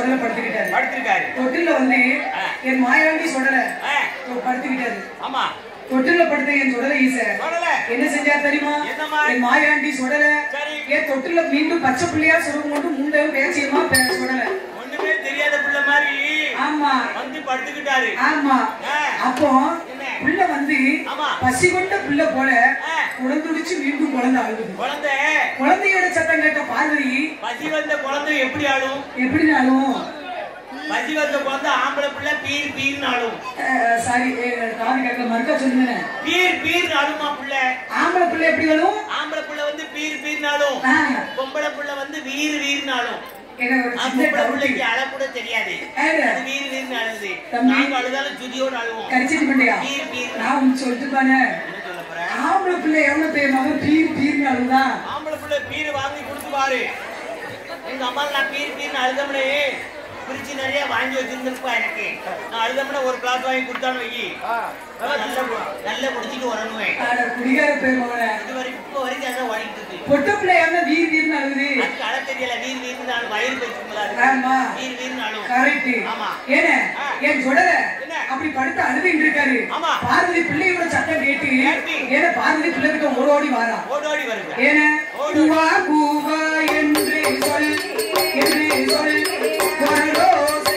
தொட்டில படுத்துக்கிட்டாரு படுத்திருக்காரு தொட்டில வந்து ஆ. என் மாயாண்டி சொடல ஆ, படுத்துக்கிட்டாரு ஆமா தொட்டில படுத்த என் சொடல ஈச சொல்லல என்ன செஞ்சார் தெரியுமா என்னம்மா? என் மாயாண்டி சொடல சரி என் தொட்டில மீண்டும் பச்சை பிள்ளையா சொல்லும் கொண்டு மூண்டையும் பேச்சியமா சொடல ஒண்ணுமே தெரியாத புள்ள மாதிரி ஆமா வந்து படுத்துக்கிட்டாரு ஆமா ஆ, அப்போ என்ன? பிள்ளை வந்து ஆமா. பசி கொண்ட பிள்ளை போல ஆ, குழந்துடிச்சு மீண்டும் குழந்தை அழுகுது குழந்தை குழந்தையோட சத்தம் கேட்ட பார்வதி பசி வந்த குழந்தை எப்படி ஆடும் எப்படினாலும் பசி வந்த குழந்தை ஆம்பளை பிள்ளை பீர் பீர்னு ஆடும் சாரி காது கேட்கல மறுக்கா சொல்லுங்க பீர் பீர்னு ஆடுமா பிள்ளை ஆம்பளை பிள்ளை எப்படி வரும் ஆம்பளை பிள்ளை வந்து பீர் பீர்னு ஆடும் ஆ, பொம்பளை பிள்ளை வந்து வீர் வீர்னு ஆடும் எனக்கு ஒரு ஆ, சின்ன பொம்பளை டவுட் பிள்ளைக்கு அழ கூட தெரியாது ஏங்க, அது வீர் வீர்னு அழுது தம்பி. நாங்க அழுதாலும் சுதியோடு அழுவோம் கடிச்சிட்டு பண்ணியா பீர் பீர் நான் உனக்கு சொல்லிட்டு பானே என்ன சொல்ல போற ஆம்பளை பிள்ளை எவ்வளவு பேர் மகன் பீர் பீர்னு அழுதான் ஆம்பளை பிள்ளை பீர் வாங்கி கொடுத்து பாரு எங்க அம்மா நான் பீர் பீர்னு அழுதம்னே பிரிச்சு நிறைய வாங்கி வச்சிருந்திருப்பா எனக்கு நான் அழுதம்னா ஒரு கிளாஸ் வாங்கி கொடுத்தான்னு வை நல்ல நல்ல குடிச்சிட்டு வரணுவேன் ஆட குடிகார பேர் மகனை இது வரைக்கும் இப்போ வரைக்கும் அதான் ஓடிட்டு இருக்கு பொட்ட பிள்ளை எவ்வளவு வீர் வீர்னு அழுகுது அதுக்கு அழ தெரியல வீர் வீர்னு நான் வயிறு பேசுங்களா ஆமா வீர் வீர்னு அழுவும் கரெக்ட் ஆமா. ஏன ஆ. என் சொடல என்ன? அப்படி படுத்து அழுதுட்டு இருக்காரு ஆமா. பார்வதி பிள்ளையோட சத்தம் கேட்டு கேட்டு. ஏன பார்வதி பிள்ளை கிட்ட ஓடோடி வாரா ஓடோடி வருங்க ஏன ஓடு. கூவா கூவா என்று சொல் என்று சொல் குரலோசை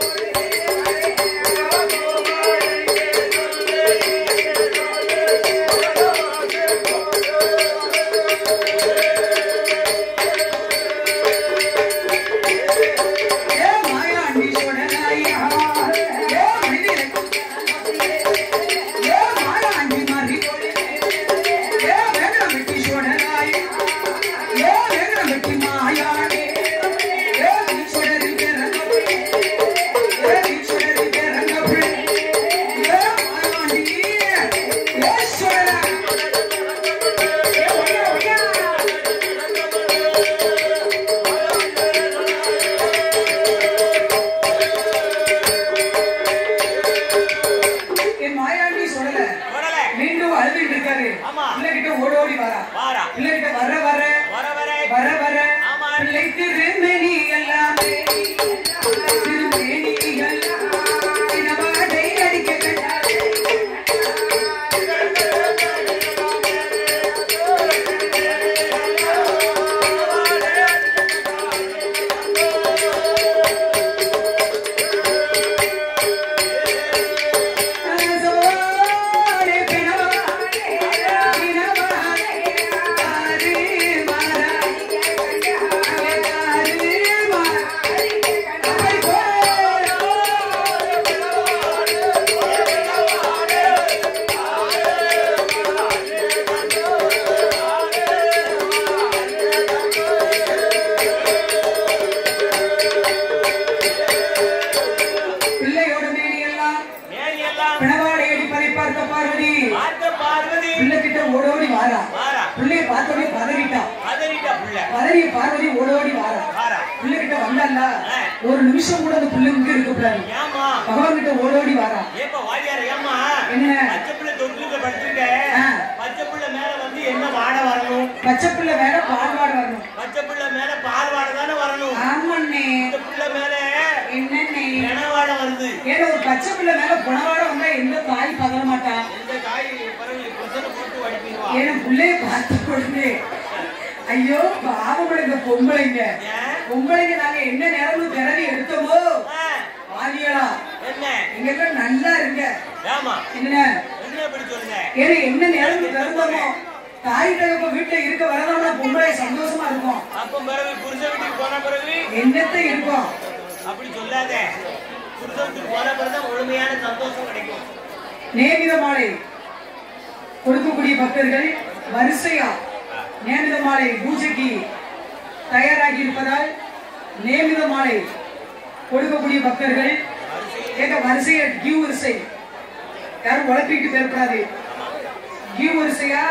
ஏ மாயாண்டி சொடலாயா ஏ மனிதரை ஏ மாயாண்டி மாறி ஏ வேங்கடம் வெட்டி சொடலாயா ஏ வேங்கடம் வெட்டி மாயாண்டி ஏ நீ சொடரி பிறந்த ஏ நீ சொடரி பிறந்த ஏ மாயாண்டி ஏ சொடலா ஏ ஒய்யா ஒய்யா என் மாயாண்டி சொல்லல வரல மீண்டும் அழுதுட்டு இருக்காரு ஆமா. பிள்ளைகிட்ட ஓடி ஓடி வரா வாரா பிள்ளைகிட்ட வர வர வர வர வர வர ஆமா. பிள்ளை திருமணி எல்லாமே திருமேனிகள் தினவாடை அடிக்க கண்டாரே. சோரே பிணவாடே, பிணவாடே, ஆறு மாறா, ஆறு மாறா. அப்படி போறோம். பிள்ளையோட மேனி எல்லாம் மேல் எல்லாம் பிணவாடை அடிப்பதை பார்த்த பார்வதி பார்த்த பார்வதி பிள்ளை கிட்ட ஓடோடி வாரா வாரா பிள்ளைய பார்த்தோடனே பதறிட்டா பதறிட்ட புள்ள பதறிய பார்வதி ஓடோடி வாரா வாரா பிள்ளை கிட்ட வந்தாண்டா ஒரு நிமிஷம் கூட அந்த பிள்ளை இங்க இருக்க கூடாது ஏமா பகவான் கிட்ட ஓடோடி வாரா ஏப்பா வாரியார் ஏமா என்ன? பச்சை பிள்ளை தொட்டிலுக்கு படுத்துருக்க ஆ. பச்சை பிள்ளை மேல வந்து என்ன வாட வரணும் பச்சை பிள்ளை வேற பால்வாடு வரணும் பச்சை பிள்ளை மேல பால் வாட தானே வரணும் ஆமாண்ணே இந்த பிள்ளை மேல என்னண்ணே நினவாட வருது ஏன்னா ஒரு பச்சை பிள்ளை மேல குணவாட வந்தா எந்த தாய் பதற மாட்டா எந்த காய் பறவை பிரச்சனை போட்டு வடிப்பிடுவா ஏன்னா பிள்ளைய பார்த்த உடனே ஐயோ பாவம் இந்த பொம்பளைங்க ஏன் பொம்பளைங்க நாங்க என்ன நேரமும் பிறவி எடுத்தோமோ ஆ, ஆதியலா என்ன எங்க எல்லாம் நல்லா இருங்க ஏமா என்ன என்ன இப்படி சொல்லுங்க ஏன்னா என்ன நேரம் பிறந்தோமோ தாய் தகப்ப வீட்டுல இருக்க வரணும்னா பொம்பளை சந்தோஷமா இருக்கும் அப்ப பிறகு புருஷ வீட்டுக்கு போன பிறகு என்னத்தை இருக்கும் அப்படி சொல்லாத புருஷ வீட்டுக்கு போன பிறகு முழுமையான சந்தோஷம் கிடைக்கும் நேமித மாலை கொடுக்கக்கூடிய பக்தர்கள் வரிசையா நேமித மாலை பூஜைக்கு தயாராகி இருப்பதால் நேமித மாலை கொடுக்கக்கூடிய பக்தர்கள் கேட்க வரிசையா கியூ வரிசை யாரும் உழப்பிட்டு பேசக்கூடாது கியூ வரிசையா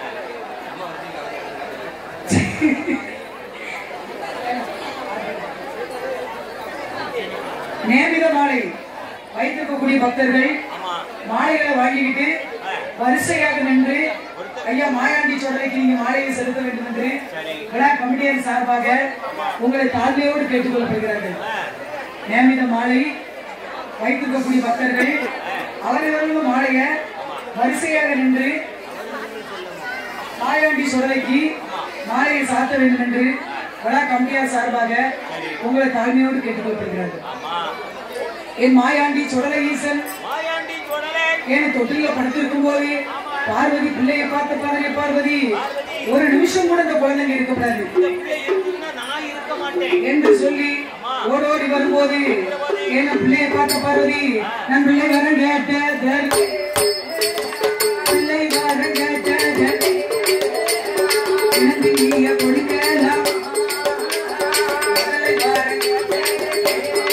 நேமித மாலை வைத்திருக்கக்கூடிய பக்தர்கள் ஆமா மாலைகளை வாங்கிக்கிட்டு ஆ, வரிசையாக நின்று ஐயா மாயாண்டி சொல்றதுக்கு நீங்க மாலையை செலுத்த வேண்டும் என்று சரி விழா கமிட்டியின் சார்பாக உங்களை தாழ்மையோடு கேட்டுக்கொள்ளப்படுகிறார்கள் ஆ, நியமித மாலை வைத்திருக்கக்கூடிய பக்தர்கள் அவர்களும் மாலைய வரிசையாக நின்று மாயாண்டி சுடலைக்கு மாலையை சாத்த வேண்டும் என்று விழா கமிட்டியார் சார்பாக உங்களை தாழ்மையோடு கேட்டுக்கொள்கிறார்கள் ஆமா என் மாயாண்டி சுடலை ஈசன் மாயாண்டி தொடலே ஏன் தொட்டில படுத்திருக்கும் போது பார்வதி பிள்ளையை பார்த்த பாருங்க பார்வதி ஒரு நிமிஷம் கூட இந்த குழந்தைங்க இருக்கக்கூடாது இந்த பிள்ளை இருக்குன்னா நான் இருக்க மாட்டேன் என்று சொல்லி ஓடோடி வரும்போது என் பிள்ளையை பார்த்த பார்வதி நன் பிள்ளை வர கேட்ட பிள்ளை வர கேட்ட எனக்கு நீங்க கொடுக்கலாம் பிள்ளை வர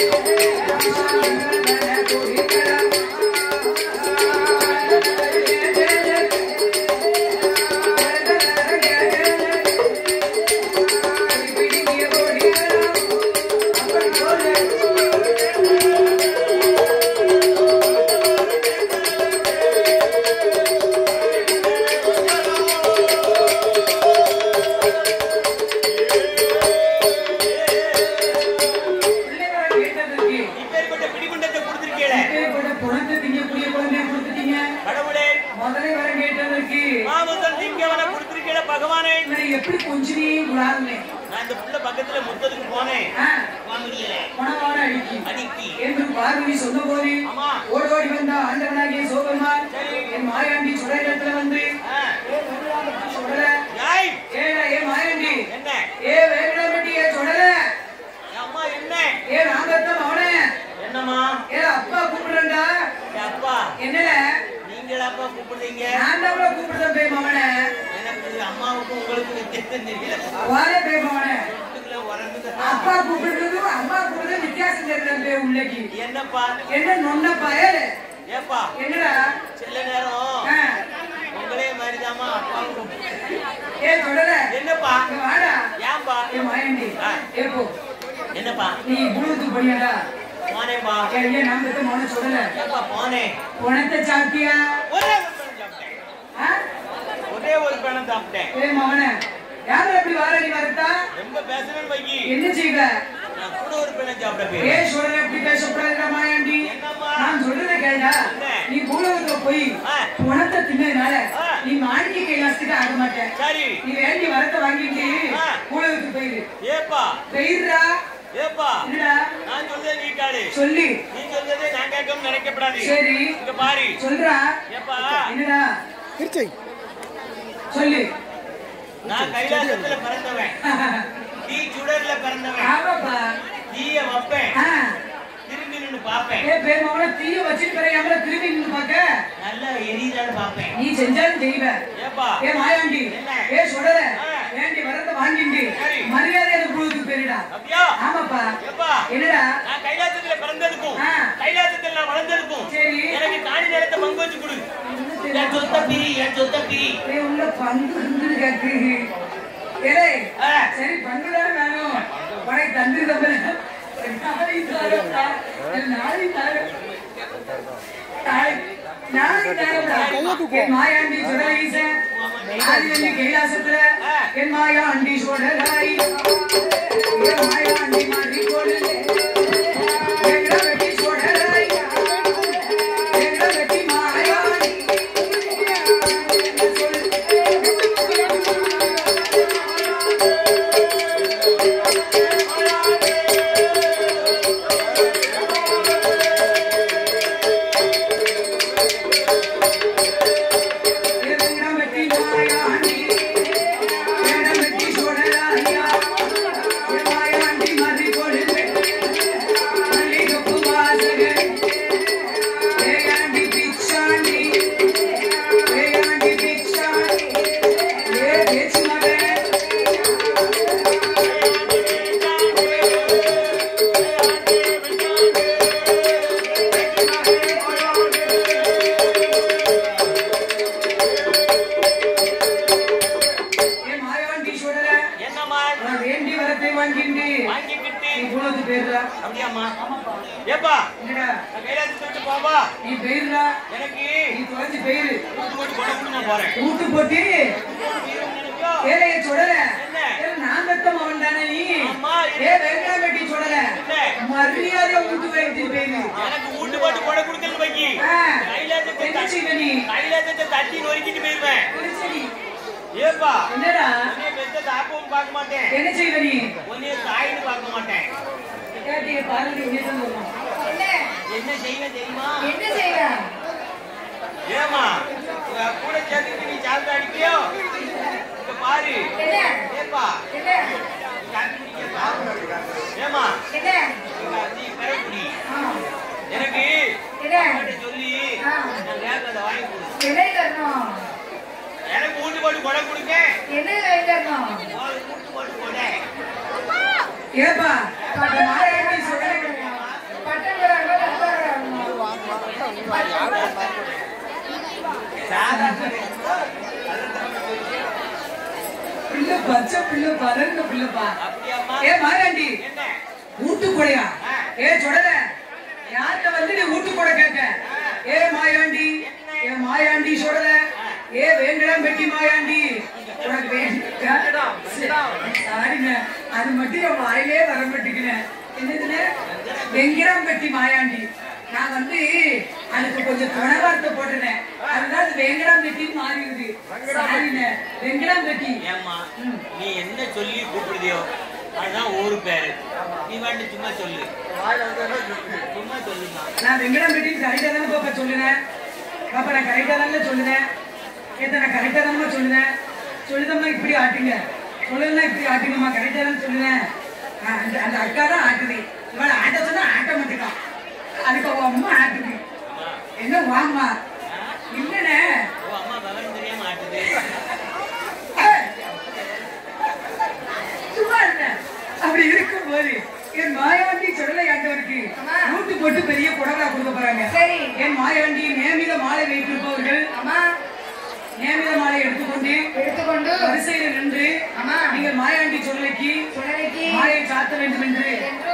பிள்ளைகளை கேட்டதற்கு இப்பேற்பட்ட பிடிகுண்டத்தை கொடுத்திருக்கீங்களே இப்பேற்பட்ட குழந்தை திங்கக்கூடிய குழந்தையை கொடுத்துட்டீங்க கடவுளே முதலை வர கேட்டதற்கு மாமசன் திங்கவன கொடுத்திருக்கீங்களே பகவானே இவனை எப்படி கொஞ்சினே விடாதுனே நான் இந்த புள்ள பக்கத்துல முத்ததுக்கு போனேன் வாங்குறீங்கள பணவான அடிக்கி அடிக்கி என்று பார்வதி சொன்ன போது ஆமா ஓடோடி வந்த ஆண்டவனாகிய சோபெருமான் என் மாயாண்டி சுடலத்துல வந்து ஆ. சுடல ஏய் ஏடா ஏ மாயாண்டி என்ன ஏ வேகடாமட்டி ஏ சுடல என் அம்மா என்ன ஏ நாங்கத்தான் அவனே என்னம்மா ஏ அப்பா கூப்பிடுறா என் அப்பா என்னல நீங்களாப்பா கூப்பிடுறீங்க நான் தான் கூப்பிடுறேன் பேய் மவனே எனக்கு அம்மாவுக்கும் உங்களுக்கு வித்தியாசம் தெரியல வாரே பேய் மவனே வீட்டுக்குள்ள உறங்குது. அப்பா கூப்பிடுறதும் அம்மா கூப்பிடுறது வித்தியாசம் தெரியல பேய் உள்ளக்கு என்னப்பா என்ன நொன்னப்பா ஏ ஏப்பா என்னடா சில நேரம் ஆ, உங்களே மாதிரிதாம்மா அப்பாவும் கூப்பிடு. ஏ தொடல என்னப்பா இங்க வாடா ஏன்பா ஏ மாயாண்டி ஆ. ஏ போ என்னப்பா நீ புழுத்து பண்ணியாடா போனேப்பா ஏ ஏ நாமத்தை மவன சொல்லல ஏப்பா போனேன் உனத்த சாப்பிட்டியா ஒரே ஒரு பழம் சாப்பிட்டேன் ஆ? ஒரே ஒரு பழம் சாப்பிட்டேன் ஏ மவனே யாரும் எப்படி வார நீ வரத்தா ரொம்ப பேசுறேன்னு வைக்கி என்ன செய்வ நான் கூட ஒரு பழம் சாப்பிட ஏ போயிருக்கேன் சொல்ற எப்படி பேசக்கூடாதுடா மாயாண்டி என்னம்மா நான் சொல்றத கேளுடா என்ன? நீ பூலகத்துல போய் ஆ. உனத்த தின்னதுனால ஆ. நீ மாணிக்க கைலாசத்துக்கு ஆக மாட்டேன் சரி நீ வேண்டி வரத்தை வாங்கிட்டு ஆ. பூலகத்துக்கு போயிரு ஏப்பா போயிடுறா ஏப்பா என்னடா நான் சொல்றதை நீ கேளு சொல்லி நீ சொல்றதை நான் கேட்காம நினைக்கப்படாது சரி இங்க பாரு சொல்றா ஏப்பா என்னடா சொல்லு நான் கைலாசத்துல பிறந்தவன் தீ சுடர்ல பிறந்தவன் ஆமாப்பா தீய வைப்பேன் ஆ. திரும்பி நின்னு பாப்பேன் ஏ பேர் தீய வச்சுட்டு பிறகு திரும்பி நின்னு பாக்க நல்லா எரியுதான்னு பாப்பேன் நீ செஞ்சாலும் செய்வ ஏப்பா ஏ மாயாண்டி என்ன? ஏ சுடல ஆ. வேண்டி வரத வாங்கிட்டு சரி. மரியாதை எனக்கு புழுதுக்கு போயிருடா அப்படியா ஆமாப்பா ஏப்பா என்னடா நான் கைலாசத்துல பிறந்ததுக்கும் ஆ. கைலாசத்துல நான் வளர்ந்ததுக்கும் சரி. எனக்கு காணி நேரத்தை பங்கு வச்சு கொடு என் சொத்த பிரி என் சொத்த பிரி ஏ உள்ள பங்கு இருந்து கேக்கு ஏலே ஆ. சரி பங்கு தானே வேணும் உனக்கு தந்து தம்பி நாளைக்கு தாரப்பா நாளைக்கு தார நாளைக்கு தாரப்பா என் மாயாண்டி சுடலீசன் ஆதிவல்லி கைலாசத்துல என் மாயாண்டி சுடலாய் என் மாயாண்டி மாறி கொள்ளு எங்க வெட்டி சுடலாய் எங்க வெட்டி மாயாண்டி வெட்டி மாயாண்டி வெட்டி சுடலாயா மாயாண்டி மாறி கொள்ளு மல்லிகப்பு வாசகன் ஏயாண்டி பிச்சாண்டி ஏயாண்டி பிச்சாண்டி ஏ பேச்சு மகன் ஏ மாயாண்டி சுடல என்னம்மா நான் வேண்டி வரத்தை வாங்கிண்டு வாங்கிக்கிட்டு நீ குணத்து பேர்ல அப்படியாம்மா ஏப்பா என்னடா நான் கைலாசத்தை விட்டு போவா நீ பெயர்ல எனக்கு நீ தொலைஞ்சு பெயரு கூட்டு போட்டு கொண்டு நான் போறேன் ஊட்டு போட்டி நினைக்கோ? ஏழைய சுடல என்ன? ஏ நான் பெத்த மகன் தானே நீ ஆமா. ஏ வெங்கடாம்பட்டி சொல்லல என்ன? மரியாதையா வீட்டு வைத்து போயிரு எனக்கு வீட்டு போட்டு கொடை கொடுக்கறது வைக்கி ஆ. கையில இருந்த என்ன தட்டி- செய்வ நீ கையில இருந்த தட்டி நொறுக்கிட்டு போயிருவேன் திருச்செடி. ஏப்பா என்னடா உன்னைய பெத்த தாக்கவும் பார்க்க மாட்டேன் என்ன செய்வ நீ உன்னைய தாயின்னு பார்க்க மாட்டேன் கேட்டி பார்வதி உன்னிடம் சொல்லுவான் என்ன செய்வேன் தெரியுமா என்ன செய்வ ஏமா உங்க கூட சேர்த்துக்கிட்டு நீ சாப்பிட்டு அடிப்பியோ இப்ப பாரு என்ன ஏப்பா என்ன நீ சாப்பிட்டு குடிக்கப்பா. ஏமா என்ன இங்க நீ பெறக்குடி ஆ, எனக்கு என்ன அவன்கிட்ட சொல்லி ஆ. நான் கேட்கறத வாங்கி கொடு என்ன தரணும் எனக்கு வீட்டு போட்டு கொடை கொடுக்க என்ன வாங்கி தரணும் உனக்கு வீட்டு போட்டு கொடை ஏப்பா அந்த மாயாண்டி சொல்லல பட்டம் வராங்க சாதாரண பிள்ளை பச்சை பிள்ளை பலர்ந்த பிள்ளைப்பா அப்படியாம்மா ஏ மாயாண்டி என்ன ஊட்டு கொடையா ஏ சுடல யார்கிட்ட வந்து நீ ஊட்டு கொடை கேட்க ஏ மாயாண்டி ஏ மாயாண்டி சுடல ஏ வேங்கடம் பெட்டி மாயாண்டி உனக்கு வேண்டாம் சாரிங்க அது மட்டும் என் வாயிலே வர மாட்டேங்கிறேன் என்னதுன்னு வெங்கிடம் பெட்டி மாயாண்டி நான் வந்து அதுக்கு கொஞ்சம் துணை வார்த்தை போட்டுனேன் அதுதான் அது வெங்கடம் பெட்டின்னு மாறிடுது சாரிங்க வெங்கடம் பெட்டி ஏம்மா நீ என்ன சொல்லி கூப்பிடுதியோ அதுதான் ஊரு பேரு நீ வந்து சும்மா சொல்லு சும்மா சொல்லுமா நான் வெங்கடம் பெட்டி கரெக்டா தானே பாப்பா சொல்லுனேன் பாப்பா நான் கரெக்டா தானே சொல்லுனேன் ஏத்த நான் கரெக்டா தானே சொல்லுனேன் சொல்லுதம்மா இப்படி ஆட்டுங்க சொல்லலன்னா இப்படி ஆட்டுங்கம்மா கரெக்டா தானே சொல்லுனேன் ஆ, அந்த அந்த அக்கா தான் ஆட்டுது இவளை ஆட்ட சொன்னா ஆட்ட மாட்டேக்கான் அதுக்கு அவ அம்மா ஆட்டுது என்ன வாம்மா இல்லனே ஓ அம்மா விவரம் தெரியாம ஆட்டுது சும்மா இருங்க அப்படி இருக்கும்போது என் மாயாண்டி சுடலை ஆண்டவருக்கு அம்மா. நூட்டு போட்டு பெரிய புடவை கொடுக்க போறாங்க சரி என் மாயாண்டி நியமித மாலை வைத்திருப்பவர்கள் அம்மா நியமித மாலை எடுத்துக்கொண்டு எடுத்துக்கொண்டு வரிசையில் நின்று அம்மா நீங்கள் மாயாண்டி சொல்லைக்கு சுடலைக்கு மாலையை சாத்த வேண்டும் என்று என்று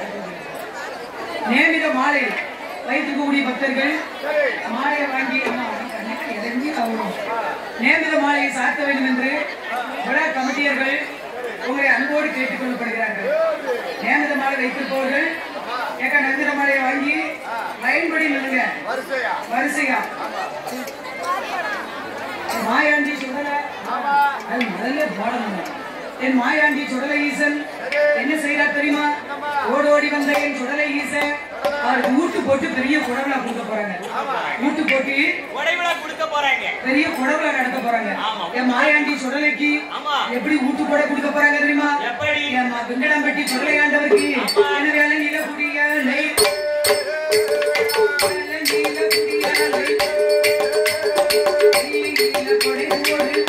நியமித மாலை வைத்திருக்கக்கூடிய பக்தர்கள் மாலையை வாங்கி அம்மா, கண்ணுக்கு இறங்கி அவரும் நியமித மாலையை சாத்த வேண்டும் என்று விழா கமிட்டியர்கள் உங்களை அன்போடு கேட்டுக் கொள்ளப்படுகிறார்கள் நியமித மாலை வைத்திருப்பவர்கள் ஏக்கா நந்திர மாலையை வாங்கி லைன்படி நில்லுங்க வரிசையா மாயாண்டி சுடல அது முதல்ல போடணும் என் மாயாண்டி சுடலை ஈசன் என்ன செய்யறார் தெரியுமா ஓடோடி வந்த என் சுடலை ஈசன் அவருக்கு ஊட்டு போட்டு பெரிய குடவுல கொடுக்க போறாங்க ஊட்டு போட்டு உடைவிழா கொடுக்க போறாங்க பெரிய குடவுல நடத்த போறாங்க ஆமா. என் மாயாண்டி சுடலைக்கு ஆமா எப்படி ஊட்டு போட கொடுக்க போறாங்க தெரியுமா எப்படி என் மா- வெங்கடம்பட்டி சுடலை ஆண்டவருக்கு என்ன வேலை நீலக்குடிய நெய் வேலை நீலக்குடிய நெய் நீல கொடை போடு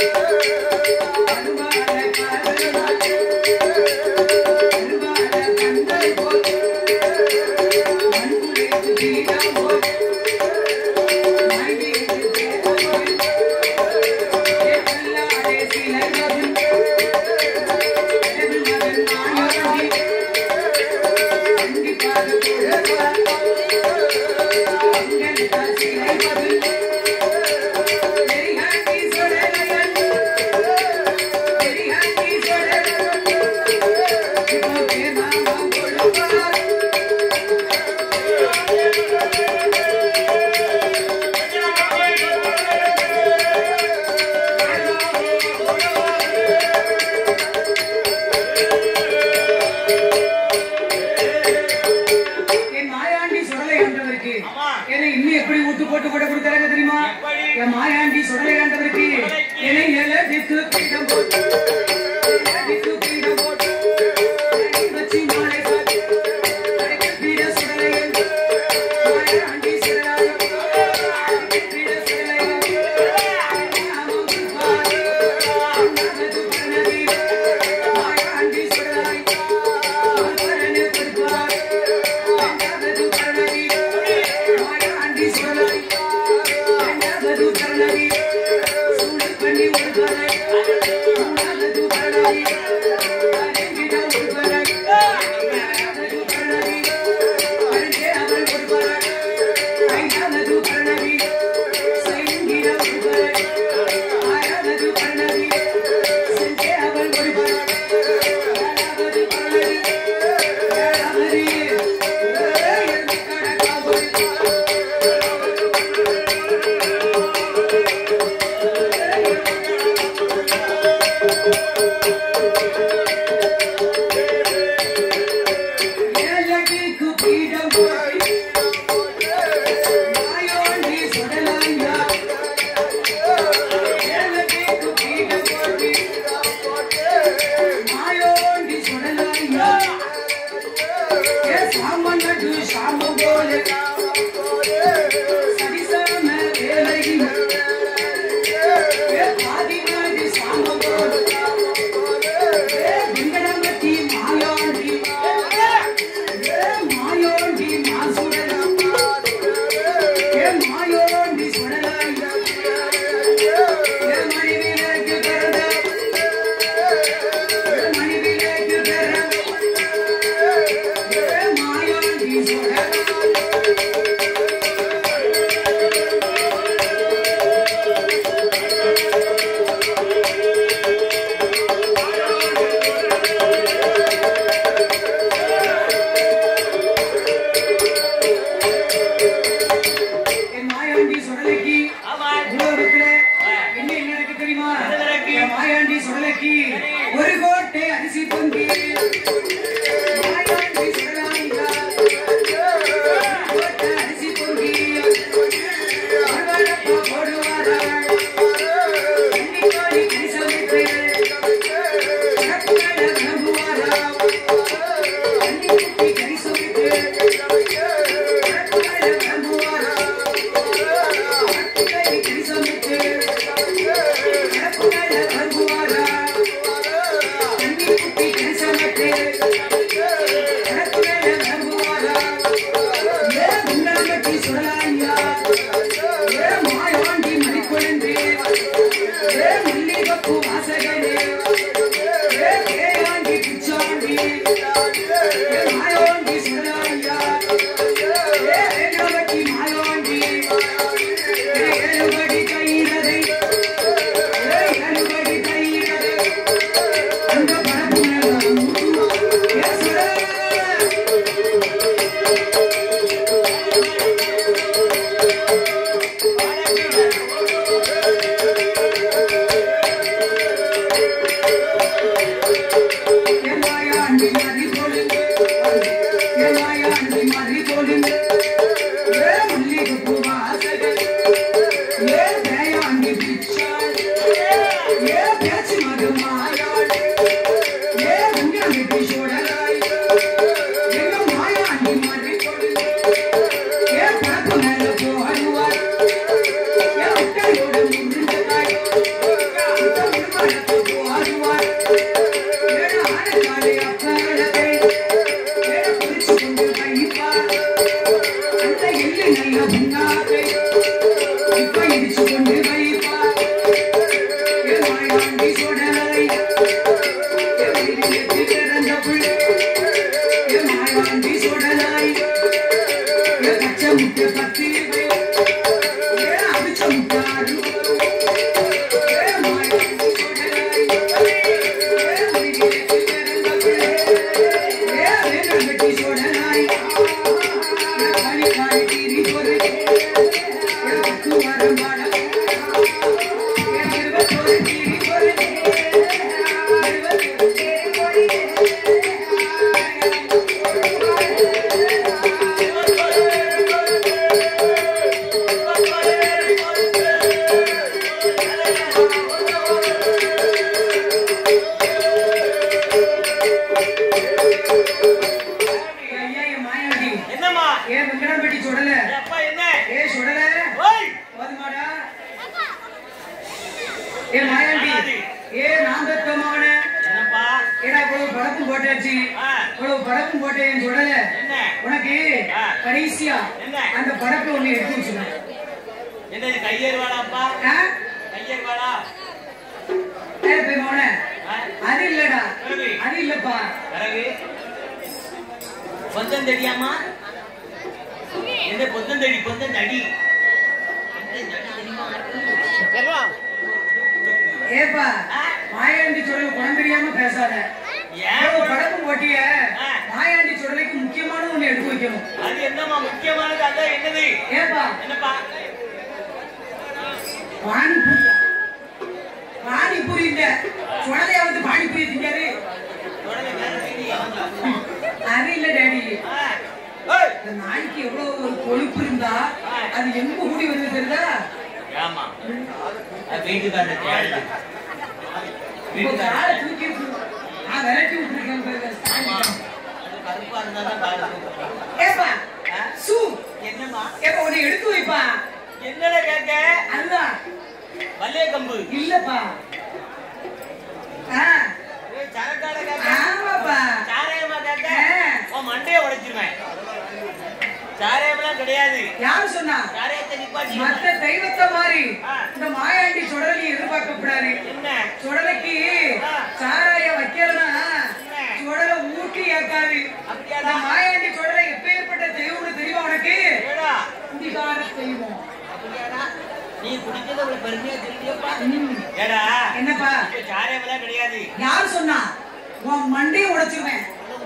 அருவாளை காதலாச்சு அருவாளை கண்டல் போல் மண்புழைத்து தீரம் போல் மாய்வீடு தேவன் போல் ஏகல்லாடே சிலை மகன் எனது மகன் மாயாண்டி கண்டிப்பாக கொடுப்பார் எங்கள் சிலை மகன் பெரியாண்டி சொடலையன் பெரியாண்டி சொடலையன் இப்போ மாமா கொடுப்பார் என் மாயாண்டி சுடலை ஆண்டவருக்கு ஆமா. என்னை இன்னும் எப்படி ஊட்டு போட்டு கூட கொடுக்கறாங்க தெரியுமா எப்படி? என் மாயாண்டி சுடலை ஆண்டவருக்கு என்னை எழுதிக்கு பீடம் போட்டு எழுதிக்கு பீடம் போட்டு எழுதி வச்சு மாலை சாத்தி அழைக்க பீட சுடலையன் மாயாண்டி சுடலையன் அழைக்க பீட சுடலையன் நாமம் கொடுப்பார் நமது பிரணவி மாயாண்டி சுடலை பரணி கொடுப்பார் நமது பிரணவி மாயாண்டி சுடலை நமது பிரணவி சூடு பண்ணி ஒரு கரை நமது சாமன் நடு சாம போல சரிசம வேலையில் ஏ பாதி நாடு சாம போல ஏ வெங்கடமட்டி மாயாண்டி ஏ மாயோண்டி மாசுடலாம் ஏ மாயோண்டி சுடலாய் ஏ மணிவிலக்கு பிறந்த ஏ மணிவிலக்கு பிறந்த ஏ மாயோண்டி சுடலாய் என் மாயாண்டி சுடலைக்கு ஆமா உலகத்துல என்ன என்ன இருக்கு தெரியுமா என்ன இருக்கு? என் மாயாண்டி சுடலைக்கு ஒரு கோட்டை அரிசி பொங்கி மாயாண்டி சுடலாய்யா கோட்டை அரிசி பொங்கி அருவாளப்பா போடுவாரா கன்னிக்காரி கரிசமைத்து கரப்புகளை விளம்புவாரா கன்னிக்குட்டி கரிசமைத்து கரப்புகளை விளம்புவாரா கரப்புகளை கரிசமைத்து கரப்புகளை விளம்புவாரா கன்னிக்குட்டி கரிசமைத்து கரப்புகளை விளம்புவாரா ஏ முன்னாடி சுடலாய்யா ஏ மாயாண்டி மணிக்குழந்து ஏ மல்லிகப்பூ வாசகனே ஏ ஏயாண்டி பிச்சாண்டி ஏ மாயாண்டி சுடலாய்யா ஏ வேங்கவட்டி மாயாண்டி ஏ ஏழுபடி கையினரை ஏ ஏழுபடி கையினரை அந்த பரப்பு ஏ சுடல ஏமாயாண்டி மறி கொழுந்து ஏமாயாண்டி மறி கொழுந்து ஏ மல்லிகைப்பூ வாசகன் ஏ பேயாண்டி பிச்சாள் ஏ பேச்சு மது மாயாள் ஏ உங்கள் வெட்டி சுடலாய் எங்க மாயாண்டி மறி கொழுந்து ஏ பரப்பு மேல போடுவார் ஏ உட்டையோட முருங்கலாய் இந்த விமானத்தை போடுவார் ஏழு ஆடுகாடு அப்பழகை ஏழு குறிச்சு கொண்டு வைப்பார் அந்த எள்ளு நல்ல புண்ணாகை இப்ப இடிச்சு கொண்டு வைப்பார் ஏ மாயாண்டி சொடலை ஏ வீதியெத்தி பிறந்த புள்ளை ஏ மாயாண்டி சொடலை ஏ பச்சை முட்டை பத்தி ஏ அவிச்ச முட்டை அருவா ஏ மாயாண்டி சொடலை என்னம்மா ஏன் வெங்கடாம்பட்டி சுடல அப்பா என்ன ஏ சுடல ஓய் போதுமாடா ஏ மாயாண்டி ஏ நாந்தத்தமான என்னப்பா ஏடா இவ்வளவு படப்பும் போட்டாச்சு ஆ. இவ்வளவு படப்பும் போட்டேன் சுடல என்ன உனக்கு ஆ. கடைசியா என்ன? அந்த படப்பை ஒண்ணு எடுத்து வச்சுக்கணும் என்னது கையேறுவாடாப்பா ஆ? கையேறுவாடா ஏ போய் மோன ஆ? அது இல்லடா சரி. அது இல்லப்பா பிறகு பொந்தம் தெரியாமா என்ன பொந்தம் தடி பொந்தம் தடி ஏப்பா ஆ? மாயாண்டி சுடல் குணம் தெரியாம பேசாத ஏன் இவ்வளவு படப்பும் போட்டிய ஆ. மாயாண்டி சுடலைக்கு முக்கியமான ஒண்ணு எடுத்து வைக்கணும் அது என்னம்மா முக்கியமானது அதான் என்னது ஏப்பா என்னப்பா பானிபூரி பானிபூரி இல்ல சுடலையா வந்து பானிபூரி திங்காரு உடனே வேற செய்தியா வந்து? அது இல்ல டேடி ஆ. ஏய். இந்த நாய்க்கு எவ்வளவு ஒரு கொழுப்பு இருந்தா அது எங்க கூடி வருது தெரியுதா ஆமா அது வீட்டுக்காரர் தேவை இப்போ காலை தூக்கி விட்டு- நான் விரட்டி விட்டுருக்கேன் பாருங்க, ஸ்டாண்டில். கருப்பா இருந்தா தான் காது தூக்கும். ஏப்பா ஆ? சூ என்னம்மா ஏப்பா உன்னை எடுத்து வைப்பா என்னடா கேட்க அதுதான் வல்லே கம்பு இல்லப்பா ஆ, ஏய், சரக்காட கேட்க ஆமாப்பா சாராயமா கேட்க ஆ. உன் மண்டையை உடைச்சிருவேன் சாராயம்லாம் கிடையாது யாரு சொன்னா சாராயத்தை நிப்பாட்டி மத்த தெய்வத்தை மாதிரி ஆ. இந்த மாயாண்டி சுடலி எதிர்பார்க்கப்படாது என்ன சுடலைக்கு ஆ. சாராய வைக்கலனா என்ன? சுடலை ஊட்டி ஏற்காது அப்படியாடா? இந்த மாயாண்டி சுடலை எப்பேற்பட்ட தெய்வம்னு தெரியுமா உனக்கு ஏடா குடிகார தெய்வம் அப்படியாடா நீ குடிக்கிறது அவ்வளவு பெருமையா தெரியுப்பா ம். ஏடா என்னப்பா இப்ப சாராயம்லாம் கிடையாது யார் சொன்னா உன் மண்டையை உடைச்சிருவேன்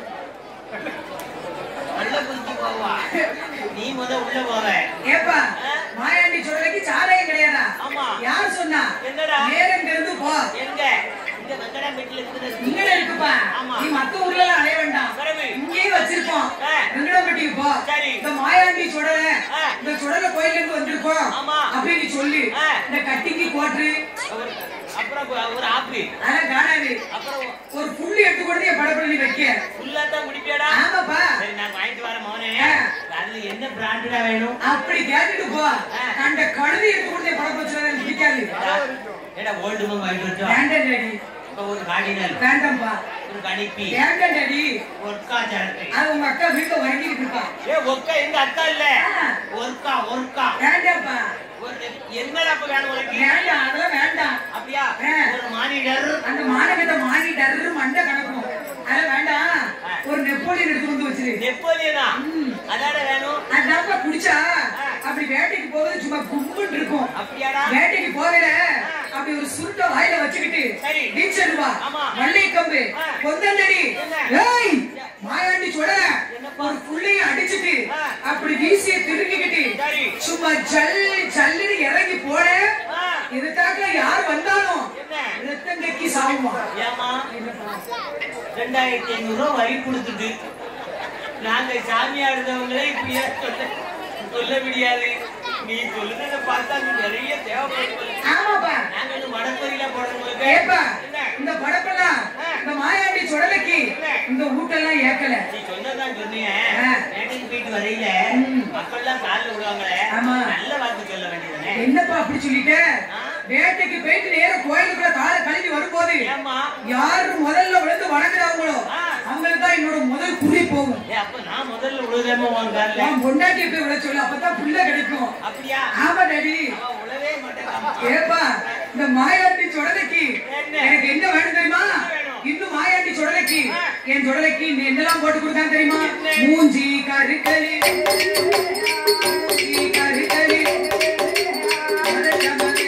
நல்ல குதிச்சு போவா நீ முத உள்ள போவ ஏப்பா ஆ? மாயாண்டி சுடலைக்கு சாராயம் கிடையாதா ஆமா. யார் சொன்னா என்னடா? நேரம் இருந்து போ எங்க இந்த வெங்கடா பெட்டில இருக்குது இங்கட இருக்குப்பா ஆமா. நீ மத்த ஊர்ல எல்லாம் அலைய வேண்டாம் பிறகு? இங்கேயே வச்சிருப்போம் ஆ. வெங்கடம்பட்டிக்கு போ சரி. இந்த மாயாண்டி சுடல ஆ. இந்த சுடல கோயில்ல இருந்து வந்திருக்கோம் ஆமா. அப்படின்னு சொல்லி ஆ. இந்த கட்டிக்கு போட்டு ஒரு- அப்புறம் ஒரு- ஒரு ஆப்பி அதெல்லாம் காணாது அப்புறம் ஒரு புள்ளி எடுத்து கொண்டு என் படப்பள்ளி வைக்க ஃபுல்லா தான் குடிப்பியாடா ஆமாப்பா சரி நான் வாங்கிட்டு வரேன் மோனே ஆ. அதுல என்ன பிராண்டடா வேணும் அப்படி கேட்டுட்டு போ ஆ. கண்ட கழுதி எடுத்து கொண்டு என் படப்பள்ளி வச்சுதான் எனக்கு பிடிக்காது ஏடா, ஏடா ஓல்டு மோம் வாங்கிட்டு வச்சோம் வேண்டாம் டாடி இப்ப ஒரு கார்டினல் வேண்டாம்ப்பா ஒரு கணிப்பி வேண்டாம் டாடி ஒர்க்கா சரக்கு அது உங்க அக்கா வீட்டுல வாங்கிட்டு இருக்கா ஏ ஒர்க்கா எங்க அக்கா இல்ல ஆ. ஒர்க்கா ஒர்க்கா வேண்டாம்ப்பா ஒரு என்னடா அப்ப வேணும் உனக்கு வேண்டாம் அதெல்லாம் வேண்டாம் அப்படியா ஆ. ஒரு மானிடர் அந்த மானகத்தை மாறி டர்ரு மண்டை கணக்கும் அதெல்லாம் வேண்டாம் ஒரு நெப்போலியன் எடுத்து வந்து வச்சிரு நெப்போலியனா ம். அதாட வேணும் அதாப்பா குடிச்சா அப்படி வேட்டைக்கு போவது சும்மா கும்புன்னு இருக்கும் அப்படியாடா வேட்டைக்கு போகல அப்படி ஒரு சுருட்ட வாயில வச்சுக்கிட்டு சரி. நீச்சல் வா ஆமா. வள்ளி கம்பு ஆ. கொந்தந்தடி என்ன? ஏய் மாயாண்டி சுட என்னப்பா? ஒரு புள்ளைய அடிச்சிட்டு ஆ. அப்படி வீசிய திருக்கிக்கிட்டு சரி. சும்மா ஜல் ஜல்லுன்னு இறங்கி போட ஆ. இதுக்காக யார் வந்தாலும் என்ன ரத்தம் கக்கி சாவுமா ஏமா ரெண்டாயிரத்தி ஐநூறு ரூபாய் வரி கொடுத்துட்டு நாங்க சாமியா இருந்தவங்களே இப்படியே சொல்ல சொல்ல முடியாது நீ சொல்லுறத பார்த்தா நீ நிறைய தேவைப்படுது ஆமாப்பா நாங்க வந்து வடப்பகுதியில போடுறவங்களுக்கு ஏப்பா என்ன? இந்த படப்பெல்லாம் இந்த மாயாண்டி சுடலைக்கு இந்த ஊட்டெல்லாம் ஏக்கல நீ சொன்னதான் சொன்னீங்க ஆ. வேட்டைக்கு போயிட்டு வரையில ம். மக்கள்லாம் காலில் விடுவாங்களே ஆமா. நல்ல வார்த்தை சொல்ல வேண்டியதானே என்னப்பா அப்படி சொல்லிட்ட ஆ? வேட்டைக்கு போயிட்டு நேரம் கோயிலுக்குள்ள காலை கழுவி வரும்போது ஏம்மா யாரு முதல்ல விழுந்து வணங்குறாங்களோ ஆ. அவங்களுக்கு தான் என்னோட முதல் குறி போகும் ஏ அப்ப நான் முதல்ல விழுதாம உன் காலில் நான் பொண்டாட்டியை போய் விட சொல்லு அப்பதான் புள்ள கிடைக்கும் அப்படியா ஆமா டாடி அவன் உழவே மாட்டேன் ஏப்பா இந்த மாயாண்டி சுடலைக்கு என்ன? எனக்கு என்ன வேணும் தெரியுமா வேணும்? இன்னும் மாயாண்டி சுடலைக்கு ஆ. என் சுடலைக்கு நீ என்னெல்லாம் போட்டு கொடுத்தான் தெரியுமா என்ன? மூஞ்சி கருக்களி மூஞ்சி கருக்களி மரச்சமரே.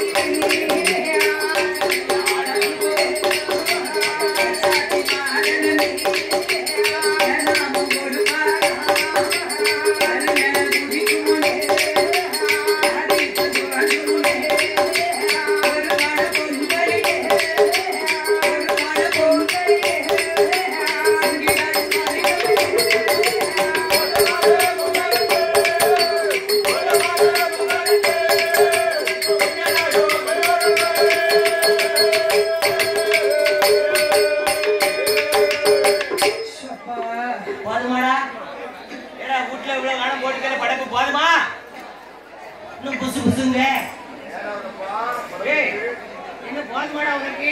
அப்பா. போதுமாடா ஏடா வீட்டுல இவ்வளவு காலம் போட்டுக்கிற படப்பு போதுமா இன்னும் புசு புசுங்க ஏய், என்ன போதுமாடா உனக்கு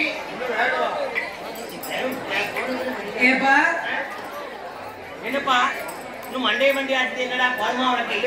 ஏப்பா என்னப்பா இன்னும் மண்டே மண்டி ஆட்டு என்னடா போதுமா உனக்கு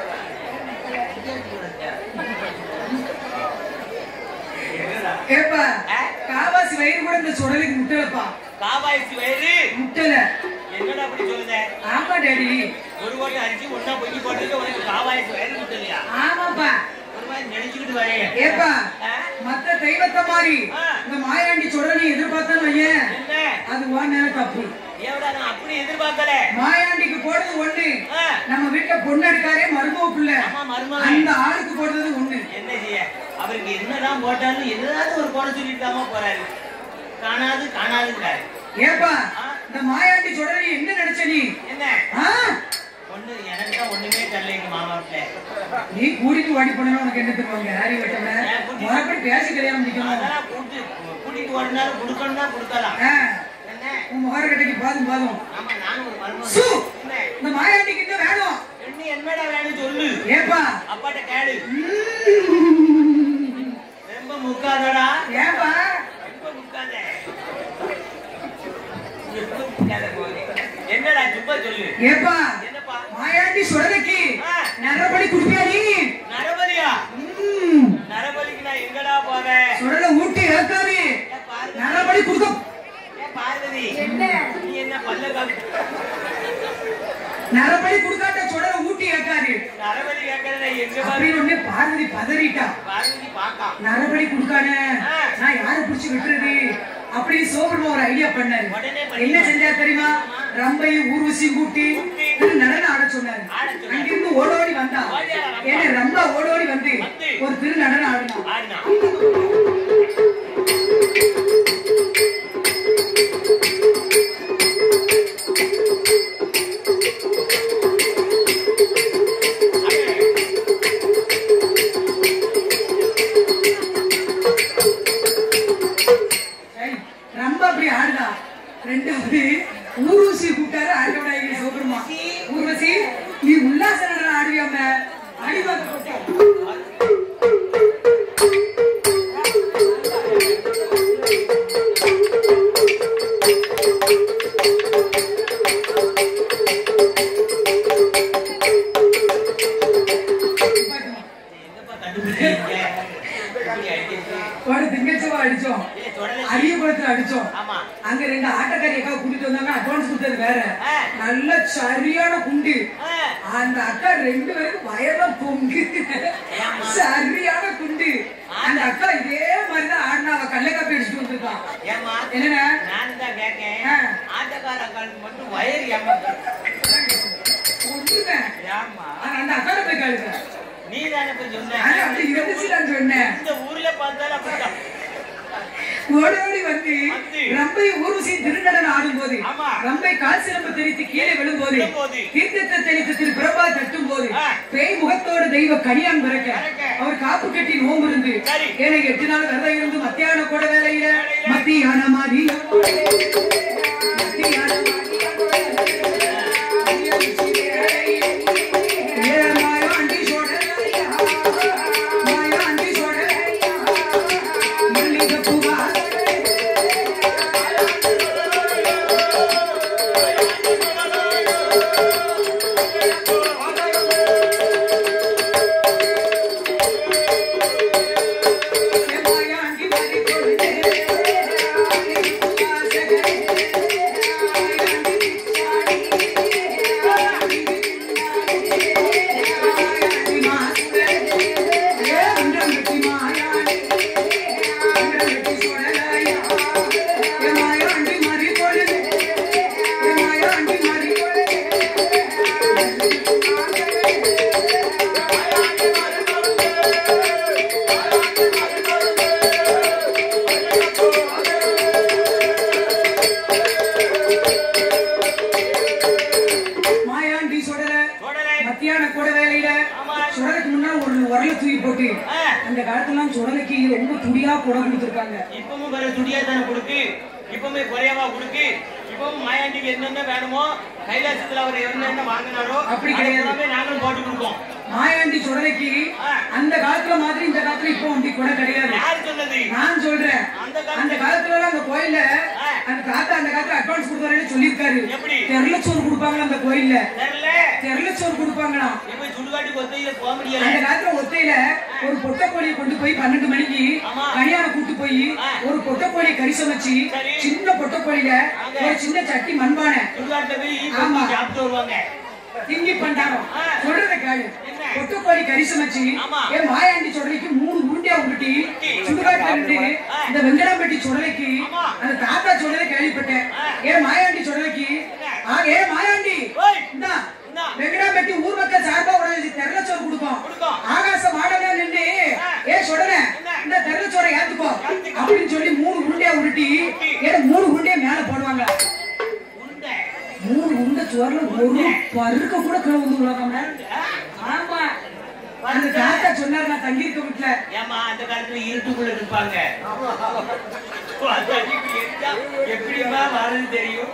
என்னடா? ஏப்பா ஆ? காவாசி வயிறு கூட இந்த சுடலுக்கு முட்டலப்பா காவாய்ச்சி வயிறு முட்டல என்னடா அப்படி சொல்லுத ஆமா டாடி ஒரு ஓட்டு அரிசி ஒன்னா பொங்கி போட்டது உனக்கு காவாய்ச்சி வயிறு இல்லையா ஆமாப்பா ஒரு மாதிரி நினைச்சுக்கிட்டு வரேன் ஏப்பா ஆ? மத்த தெய்வத்தை மாதிரி ஆ. இந்த மாயாண்டி சுடலை எதிர்பார்த்தா வையேன் என்ன அது உன் நேரம் தப்பு ஏவடா நான் அப்படி எதிர்பார்க்கல மாயாண்டிக்கு போடுறது ஒண்ணு ஆ, நம்ம வீட்டுல பொண்ணு எடுக்காரே மருமக புள்ள ஆமா மருமகன் அந்த ஆளுக்கு போடுறது ஒண்ணு என்ன செய்ய அவருக்கு என்னதான் போட்டாலும் ஏதாவது ஒரு போட சொல்லிட்டாம போறாரு காணாது காணாதுங்கிறாரு ஏப்பா இந்த மாயாண்டி சுடலை என்ன நினைச்ச நீ என்ன ஆ? ஒண்ணு எனக்கு தான் ஒண்ணுமே தரல எங்க மாமாவுல நீ கூட்டிட்டு ஓடி போனா உனக்கு என்ன தருவாங்க ஹாரி வெட்டன மறுபடி பேசி கல்யாணம் முடிக்கணும் அதெல்லாம் கூட்டு கூட்டிட்டு வரனாலும் கொடுக்கணும்னா கொடுக்கலாம் ஆ. என்ன உன் முகரக்கட்டைக்கு பாதும் பாதும் ஆமா நானும் ஒரு மருமகன் சு என்ன இந்த மாயாண்டிக்கு இன்னும் வேணும் என்ன என்னடா வேணும் சொல்லு ஏப்பா அப்பாட்ட கேளு ரொம்ப முக்காதடா ஏப்பா ரொம்ப முக்காத ரொம்ப முக்காத போதே. என்னடா சும்மா சொல்லு ஏப்பா என்னப்பா மாயாண்டி சுடலைக்கு ஆ. நரபடி குடுப்பியா நீ நரபலியா ம். நரபலிக்கு நான் எங்கடா போவேன் சுடலை ஊட்டி ஏற்காது ஏன் பார்வதி நரபடி கொடுக்க ஏன் பார்வதி என்ன நீ என்ன பல்ல காமி நரபடி கொடுக்காட்ட சுடலை ஊட்டி ஏற்காது நரபலி கேட்கறத எங்க பாரு அப்படின்னு உடனே பார்வதி பதறிட்டா பார்வதி பாக்கா நரபடி கொடுக்கானே ஆ. நான் யாரை பிடிச்சு விட்டுறது அப்படின்னு சோபரமா ஒரு ஐடியா பண்ணாரு உடனே பண்ணி- என்ன செஞ்சா தெரியுமா ரம்பையும் ஊர்வசி கூட்டி கூட்டி. திரு நடனம் ஆட சொன்னாரு ஆட சொன்னாரு. அங்கிருந்து ஓடோடி வந்தா ஓடியாரா ரம்பா. ஏன்னா ரம்பா ஓடோடி வந்து வந்து. ஒரு திரு நடனம் ஆடினா ஆடினா சரி, ரம்பா அப்படி ஆடுதா ரெண்டாவது ஊர்வசி கூப்பிட்டாரு ஆண்டவனாயகி சோபரமா ஊர்வசி நீ உல்லாச நடனம் ஆடுவியாம அடிவாங்க போட்ட என்னப்பா கண்டுபிடிச்சீங்க இப்படி அடிக்கிறது. ஒரு திங்கச்சவா அடிச்சோம் ஏய், தொடலை. அரியகுளத்துல அடிச்சோம் ஆமா அங்க ரெண்டு ஆட்டக்காரி அக்கா கூட்டிட்டு வந்தாங்க அட்வான்ஸ் கொடுத்தது வேற ஆ. நல்ல சரியான குண்டு ஆ, அந்த அக்கா ரெண்டு பேரும் வயலம் பொங்கு ஏம்மா? சரியான குண்டு அந்த அக்கா இதே மாதிரிதான் ஆடினா அவ கள்ளக்காப்பி அடிச்சுட்டு வந்திருக்கான் ஏம்மா என்னன்னா நான் தான் கேட்கேன் ஆ. ஆட்டக்கார அக்காளுக்கு மட்டும் வயர் ஏமா ஒண்ணுமே. ஏம்மா ஆனா அந்த அக்காட போய் காலுங்க நீ தானே போய் சொன்ன ஆனா அப்படி இருந்துச்சு நான் சொன்னேன் இந்த ஊர்ல பார்த்தாலும் அப்படிதான் ஓடி ஓடி வந்து வந்து. ரம்பை ஊர்வசி திருநடனம் ஆடும்போது ஆமா. ரம்பை கால் சிலம்பு தெரித்து கீழே விழும்போது விழும்போது. தீர்த்தத்தை தெளித்து திரு பிரபா தட்டும் போது ஆ. பேய் முகத்தோட தெய்வ கனியான் பிறக்க பிறக்க. அவர் காப்பு கட்டி நோம்பு இருந்து சரி. எனக்கு எட்டு நாள் விரதம் இருந்து மத்தியான கூட வேலையில வேலையில. மத்தியான மதிய மத்தியான ஏ மாயாண்டி சோழரையா, மாயாண்டி சோழரையா, மல்லிகைப்பூ வாசனை. மாயாண்டி மதி கொண்டே மல்லிகைப்பூ வாசனை. மாயாண்டி மாயாண்டி மாசுவே. ஏ அண்டங்கட்டி மாயாண்டி அண்டங்கட்டி சோழரையா. ஏ மாயாண்டி மதி கொண்டே ஏ மாயாண்டி மதி கொண்டே மாயாண்டி சுடல தொடலை. மத்தியான கூட வேலையில ஆமா. சுடலுக்கு முன்னாடி ஒரு உரல தூக்கி போட்டு ஆ. அந்த காலத்துலாம் சுடலைக்கு ரொம்ப துடியா குடம் கொடுத்துருக்காங்க இப்பவும் வேற துடியா தானே கொடுக்கு இப்பவுமே குறையவா கொடுக்கு இப்பவும் மாயாண்டிக்கு என்னென்ன வேணுமோ கைலாசத்துல அவர் என்னென்ன வாங்கினாரோ அப்படி அது கிடையாது. எல்லாமே நாங்களும் போட்டு கொடுப்போம் மாயாண்டி சுடலைக்கு ஆ. அந்த காலத்துல மாதிரி இந்த காலத்துல இப்போ அப்படி கூட கிடையாது யார் சொன்னது நான் சொல்றேன் அந்த காலத்துல- அந்த காலத்துல அந்த கோயில்ல ஆ. அந்த தாத்தா அந்த காலத்துல அட்வான்ஸ் கொடுத்தாருன்னு சொல்லியிருக்காரு எப்படி? தெருளச்சோறு கொடுப்பாங்களா அந்த கோயில்ல தெரியல தெருளச்சோறு கொடுப்பாங்களாம் இப்ப சுடுகாட்டு கொத்தையில போக முடியல அந்த காலத்துல ஒத்தையில ஒரு பொட்டை கோழியை கொண்டு போய் பன்னெண்டு மணிக்கு ஆமா. கல்யாணம் கூட்டு போய் ஆ. ஒரு பொட்டை கோழியை கறி சமைச்சு சரி. சின்ன பொட்டை கோழியில அங்க. ஒரு சின்ன சட்டி மண்பானை சுடுகாட்டுல போய் ஆமா. கொத்தி சாப்பிட்டு வருவாங்க திங்கி பண்டாரம் ஆ. சொல்றத கேளு என்ன? பொட்டை கோழி கறி சமைச்சு ஆமா. என் மாயாண்டி சுடலைக்கு மூணு உருண்டையா உருட்டி உருட்டி. சுடுகாட்டுல இருந்து ஆ. இந்த வெங்கடாம்பட்டி சுடலைக்கு ஆமா. அந்த தாத்தா சொல்றதை கேள்விப்பட்டேன் ஆ. ஏன் மாயாண்டி சுடலைக்கு ஆ, ஏ மாயாண்டி ஓய். இந்தா இந்தா. வெங்கடாம்பட்டி ஊர் மக்கள் சார்பா உடனே தெரலச்சோறு கொடுக்கும் கொடுக்கும். ஆகாச மாடல நின்று ஆ. ஏ சொடல என்ன? இந்த தெரலச்சோரை ஏத்துக்கோ ஏத்துக்கோ. அப்படின்னு சொல்லி மூணு உருண்டையா உருட்டி உருட்டி. ஏன் மூணு உருண்டையா மேல போடுவாங்க உருண்டை. மூணு உருண்டை சோறுல ஒரு பருக்க கூட கீழே வந்து விழாம ஆ? ஆமா அந்த தாத்தா சொன்னார் நான் தங்கியிருக்க வீட்டுல ஏமா அந்த காலத்துல இருட்டுக்குள்ள இருப்பாங்க ஓ, அந்த அடிப்பு எரிஞ்சா எப்படிமா வருது தெரியும்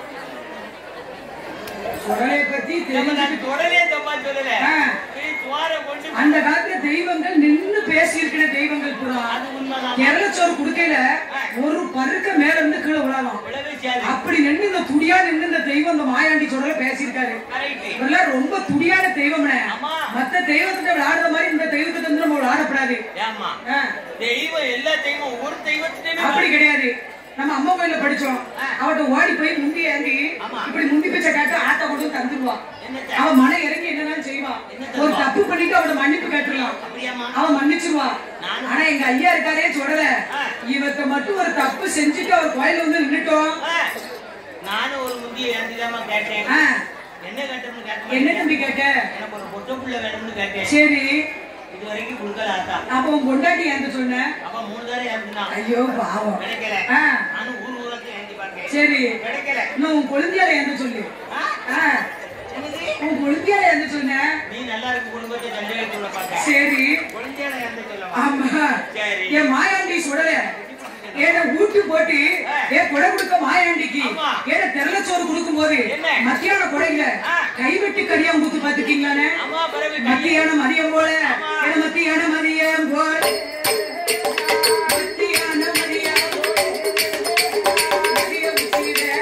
உடலை பத்தி நம்ம தெரிஞ்சு நான் தொடலே தப்பா சொல்லல ஆ. நீ துவார கொண்டு அந்த காலத்துல தெய்வங்கள் நின்னு பேசி இருக்கிற தெய்வங்கள் பூரா அது உண்மைதான் கேரளச்சோறு குடுக்கையில ஒரு பருக்க மேல இருந்து கீழே விழலாம் விழவே செய்யாது அப்படி நின்னு இந்த துடியா நின்னு இந்த தெய்வம் இந்த மாயாண்டி சொல்ல பேசியிருக்காரு கரெக்ட் இவரெல்லாம் ரொம்ப துடியான தெய்வம்னே ஆமா. மத்த தெய்வத்திட்ட விளையாடுற மாதிரி இந்த தெய்வத்திட்ட வந்து நம்ம விளையாடப்படாது ஏமா ஆ, தெய்வம் எல்லா தெய்வம் ஒரு தெய்வத்திலுமே அப்படி கிடையாது நம்ம அம்மா கோயில்ல படிச்சோம் அவட்ட ஓடி போய் முண்டி ஏந்தி ஆமா. இப்படி முண்டி பிச்சை காட்டு ஆத்த கொண்டு வந்து தந்துடுவா என்னத்த? அவன் மன இறங்கி என்னதான் செய்வான் என்ன ஒரு தருவா? தப்பு பண்ணிட்டு அவட மன்னிப்பு கேட்டுடலாம் அப்படியாமா அவன் மன்னிச்சிருவா நானும். ஆனா எங்க ஐயா இருக்காரே சொல்லல ஆ. இவத்த மட்டும் ஒரு தப்பு செஞ்சுட்டு அவர் கோயில்ல வந்து நின்னுட்டோம் ஆ, நானும் ஒரு முந்திய ஏந்திதாமா கேட்டேன் ஆ, என்ன கேட்டோம்னு கேட்க என்ன மாட்டேன். தம்பி கேட்ட எனக்கு ஒரு பொட்டை புள்ள வேணும்னு கேட்டேன் சரி இது வரைக்கும் கொடுக்கல ஆத்தா அப்ப உன் பொண்டாட்டி ஏந்த சொன்ன அப்ப மூணு தடவை ஏந்தினா ஐயோ பாவம் கிடைக்கல ஆ, நானும் ஊர் ஊருக்கு ஏந்தி பார்த்தேன் சரி கிடைக்கல இன்னும் உன் கொழுந்தியால ஏந்த சொல்லு ஆ, ஆ, என்னது? உன் கொழுந்தியால ஏந்த சொன்ன நீ நல்லா இருக்கு குடும்பத்தை சந்தேகத்துள்ள பார்க்க சரி குழந்தையான ஏந்த சொல்லவா ஆமா சரி. என் மாயாண்டி சுடல ஏன ஊட்டி போட்டு ஏ கொடை கொடுக்க மாயாண்டிக்கு ஆமா. ஏன தெரலச்சோறு கொடுக்கும் போது என்ன? மத்தியான கொடையில ஆ. கைவெட்டி கடியா ஊத்து பாத்துக்கீங்களானே அம்மா பிறகு கையை மத்தியான மதியம் போல ஆமா. ஏன மத்தியான மதியம் போல மத்தியான மதியம் மதிய உச்சியிலே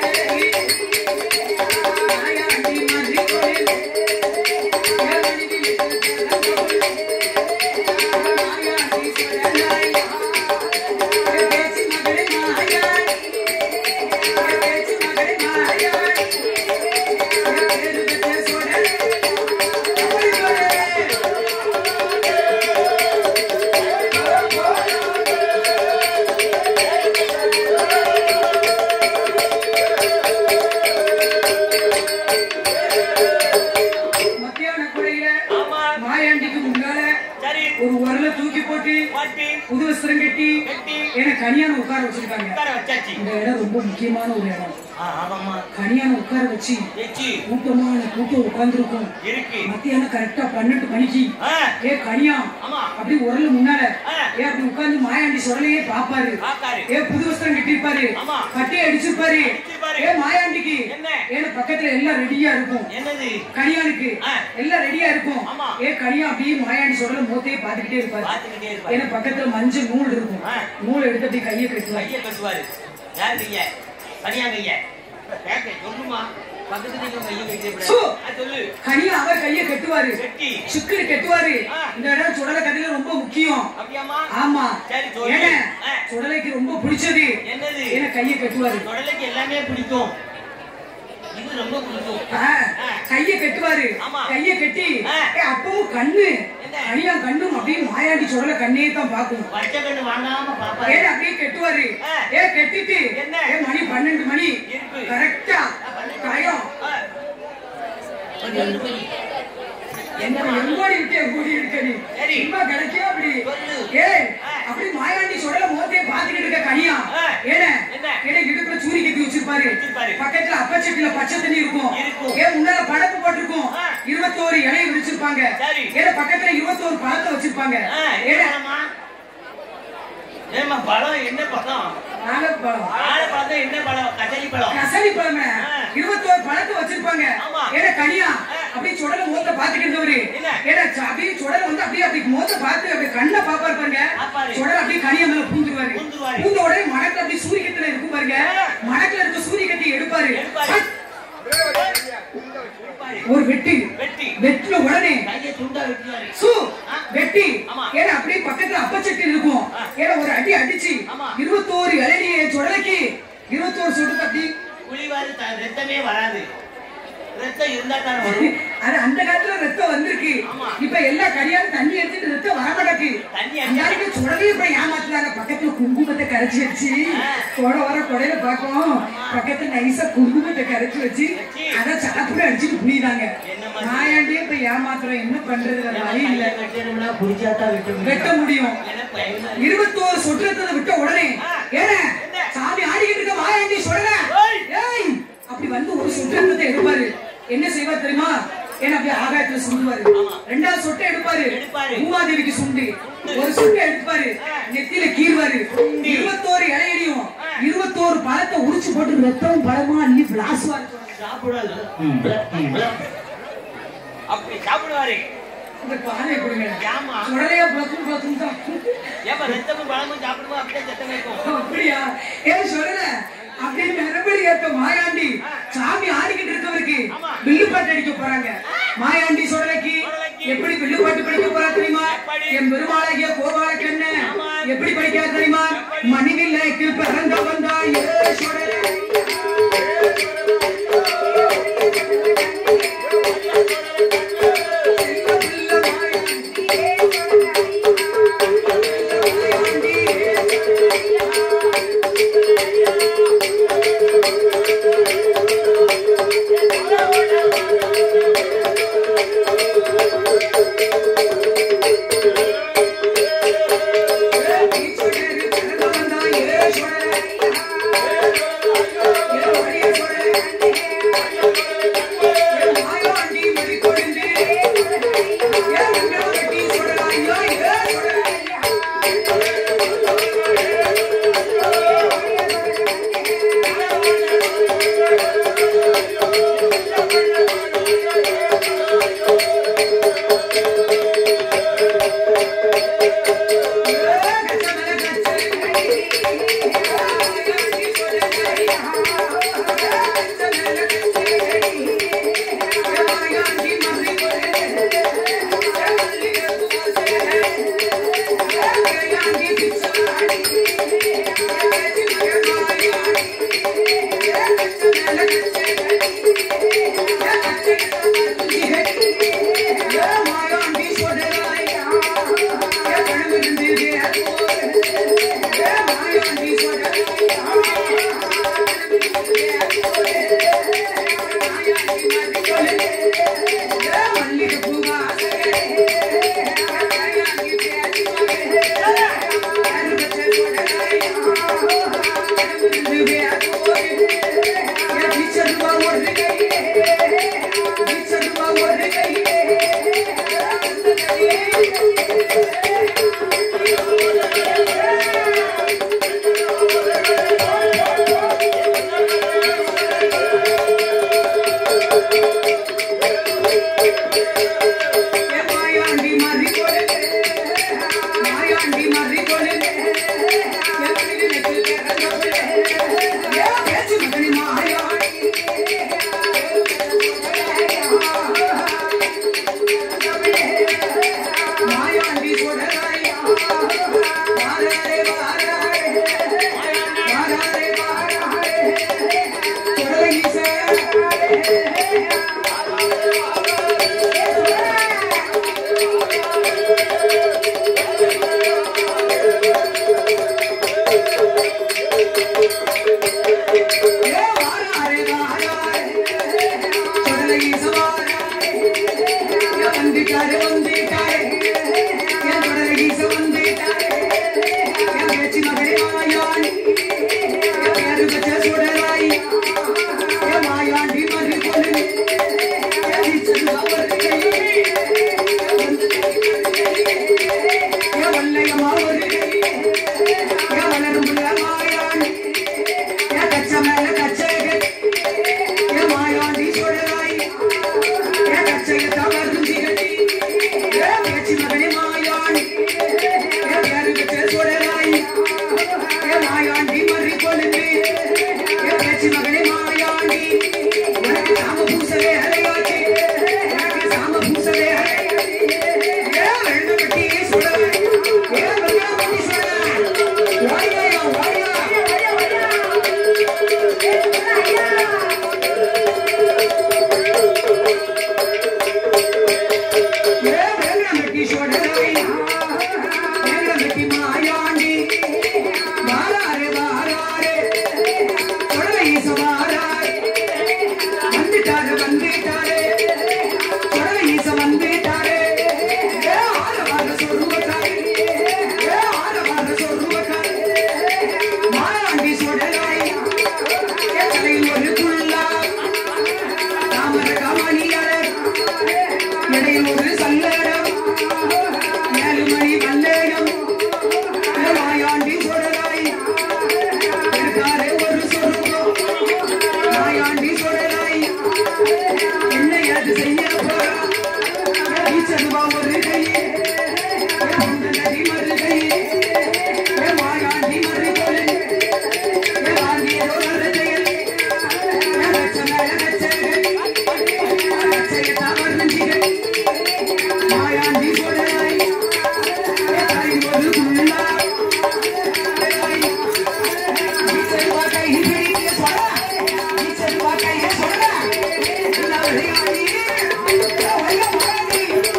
மாயாண்டி மதிக்கொழில் ஏவடிவில் மாயாண்டி சுடலாய் பேச்சு மகளே மாயாண்டி பேச்சு மகளே மாயாண்டி பேரு பெற்ற சுடலை அப்படி சுடலை மத்தியான கொடையில ஆமா மாயாண்டிக்கு முன்னால சரி ஒரு உரல தூக்கி போட்டு பாட்டி புது வஸ்திரம் கட்டி கட்டி ஏன்னா கனியான உட்கார வச்சிருக்காங்க உட்கார வச்சாச்சு இந்த இடம் ரொம்ப முக்கியமான ஒரு இடம் ஆ, ஆமாம்மா கனியான உட்கார வச்சு வச்சு கூட்டமான கூட்டம் உட்கார்ந்துருக்கும் இருக்கு மத்தியானம் கரெக்டா பன்னெண்டு மணிக்கு ஆ, ஏ கனியா ஆமா அப்படி உரல முன்னால ஆ. ஏ அப்படி உட்கார்ந்து மாயாண்டி சொரலையே பாப்பாரு பாக்காரு ஏ புது வஸ்திரம் கட்டிருப்பாரு ஆமா. கட்டி அடிச்சிருப்பாரு அடிச்சிருப்பாரு. ஏ மாயாண்டிக்கு என்ன? ஏன்னா பக்கத்துல எல்லாம் ரெடியா இருக்கும் என்னது கனியானுக்கு ஆ. எல்லாம் ரெடியா இருக்கும் ஆமா. ஏ கனியா அப்படியே மாயாண்டி சொல்ல மூத்தையே பாத்துக்கிட்டே இருப்பாரு பாத்துக்கிட்டே இருப்பாரு ஏன்னா பக்கத்துல மஞ்சள் நூல் இருக்கும் ஆ. நூல் எடுத்து அப்படியே கையை கட்டுவாரு கைய கட்டுவாரு யார் கைய தனியா கைய கேட்க சொல்லுமா பக்கத்துல நீங்க கைய கட்டி சு. சொல்லு கனியா அவர் கையை கட்டுவாரு கட்டி சுக்கரு கட்டுவாரு ஆ. இந்த இடம் சுடலை கதையில ரொம்ப முக்கியம் அப்படியாமா ஆமா சரி, சொல்லு. ஏன்னா ஆ. சுடலைக்கு ரொம்ப பிடிச்சது என்னது ஏன்னா கையை கட்டுவாரு தொடலைக்கு எல்லாமே பிடிக்கும் இது ரொம்ப பிடிக்கும் ஆ, கையை கட்டுவாரு ஆமா. கையை கட்டி ஆ. ஏ, அப்பவும் கண்ணு என்ன? கனியா கண்ணும் அப்படியே மாயாண்டி சுடலை கண்ணே தான் பாக்கும் பச்சை கண்ணு வாங்காம பாப்பாரு ஏன் அப்படியே கட்டுவாரு ஆ. ஏ கட்டிட்டு என்ன? ஏ மணி பன்னெண்டு மணி இருக்கு. கரெக்டா டயம் ஆ. பன்னெண்டு மணி. என்ன எங்கோடி இருக்கு எங்கோடி இருக்கு நீ சரி. சும்மா கிடைக்கோ அப்படி சொல்லு. ஏய் ஆ. அப்படி மாயாண்டி சுடல மோத்தையே பாத்துக்கிட்டு இருக்க கனியா ஆ. ஏன என்ன? ஏன இடுப்புல சூரி கட்டி வச்சிருப்பாரு வச்சிருப்பாரு. பக்கத்துல அப்பச்சட்டில பச்சை தண்ணி இருக்கும் இருக்கும். ஏன் முன்னால படப்பு போட்டிருக்கும் ஆ. இருபத்தோரு இலையை விரிச்சிருப்பாங்க சரி. ஏன பக்கத்துல இருபத்தோரு பழத்தை வச்சிருப்பாங்க ஆ, ஏன என்ன பழமா? ஏம்மா பழம் என்ன பழம் நாகப்பழம் வாழைப்பழம் என்ன பழம் கதலி பழம் கசலி பழமே ஆ. இருபத்தோரு பழத்தை வச்சிருப்பாங்க ஆமா. ஏன்னா கனியா ஆ. அப்படியே சுடல மோத்த பாத்துக்கிட்டவரு என்ன? ஏன்னா ச- அப்படியே சுடல வந்து அப்படியே அப்படி மோத்த பார்த்து அப்படியே கண்ணை பாப்பாரு பாருங்க பாப்பாரு. சுடல அப்படியே கனியா மேல பூந்துருவாரு பூந்துருவாரு. பூந்த உடனே மணக்குல அப்படியே சூரியக்கத்துல இருக்கும் பாருங்க ஆ. மணக்குல இருக்க சூரியக்கத்தை எடுப்பாரு எடுப்பாரு. சட். ஒரு வெட்டி வெட்டி வெட்டின உடனே கையை துண்டா வெட்டினாரு சு ஆ. வெட்டி ஆமா. ஏன்னா அப்படியே பக்கத்துல அப்பச்சட்டி இருக்கும் ஆ. ஏன்னா ஒரு அடி அடிச்சு ஆமா. இருபத்தோரு இளநியை சுடலைக்கு இருபத்தோரு சுடு அப்படி புலிவாரு த- ரத்தமே வராது ரத்தம் இருந்தா தானே வரும் அது அந்த காலத்துல ரத்தம் வந்திருக்கு ஆமா. இப்ப எல்லா கரியாலும் தண்ணி எடுத்துட்டு ரத்தம் வர மாட்டேக்கு தண்ணி அந்த அடிச்சா- ஆளுக்கு சுடவே இப்ப ஏமாத்துறாங்க பக்கத்துல குங்குமத்தை கரைச்சி வச்சு ஆ. கொடை வர கொடையில பாக்கும் பக்கத்துல நைசா குங்குமத்தை கரைச்சி வச்சு வச்சு. அத சாப்பிட அடிச்சுட்டு புரியுதாங்க என்ன மாதிரி? நாயாண்டியே இப்ப ஏமாத்துறோம் என்ன பண்றது வேற வழி இல்ல வெட்டணும்னா புடிச்சாதான் வெட்ட முடியும். வெட்ட முடியும் எனக்கு பயமா இருக்கு. இருபத்தோரு சொட்டு ரத்தத்தை விட்ட உடனே ஆ. ஏன என்ன? சாமி ஆடிக்கிட்டு இருக்க மாயாண்டி சொல்ல ஏய். ஏய் அப்படி வந்து ஒரு சொட்டு ரத்தத்தை எடுப்பாரு என்ன செய்வார் தெரியுமா ஏன்னா அப்படியே ஆகாயத்துல சுண்டுவாரு ஆமா. ரெண்டாவது சொட்டை எடுப்பாரு எடுப்பாரு. பூமாதேவிக்கு சுண்டு ஒரு சொட்டை எடுப்பாரு நெத்தியில கீழ்வாரு இருபத்தோரு இலையிலையும் இருபத்தோரு பழத்தை உரிச்சு போட்டு ரத்தம் பழமா அள்ளி பிளாஸ்வாரு சாப்பிடாது அப்படி சாப்பிடுவாரு இந்த பானை கொடுங்க ஏமா சுடலையா பழக்கும் பழக்கும் தான் ஏப்பா ரத்தமும் பழமும் சாப்பிடுவோம் அப்படியே சத்தம் இருக்கும் அப்படியா ஏன் சொல்லல அப்படின்னு மறுபடி ஏத்த மாயாண்டி சாமி ஆடிக்கிட்டு இருக்கவருக்கு ஆமா. வில்லுப்பாட்டு அடிக்க போறாங்க மாயாண்டி சொல்லலைக்கு சுடலைக்கு. எப்படி வில்லுப்பாட்டு படிக்க போறா தெரியுமா எப்படி? என் பெருமாளாகிய கோபாலக்கு என்ன ஆமா. எப்படி படிக்க தெரியுமா எப்படி? மணிவில்லைக்கு பிறந்த வந்தா ஏ சுடலை செல்ல பிள்ளை மாயாண்டி, மாயாண்டி, மாயாண்டி மறி கொடு மாயாண்டி மறி கொடு பேச்சு மகனி மாயாண்டி மாயாண்டி கொடராயா வாராரே வாராரே வாராரே வாராரே கொடரீசே மாயாண்டி சொல்றாய் செல்வா ஒரு கையே நரி மறு கையே மாயாண்டி மறு கொலை வாங்கியதோ ஒரு செயல் லட்சமேல லட்சங்கள் லட்சையத்தான் வர்ணிகள் மாயாண்டி சொடலாய் தாய் ஒரு குள்ளா நீ செல்வா கையை பிடிக்க சொல்லா நீ செல்வா கையை சொல்லா நான் விளையாடி விளையாடி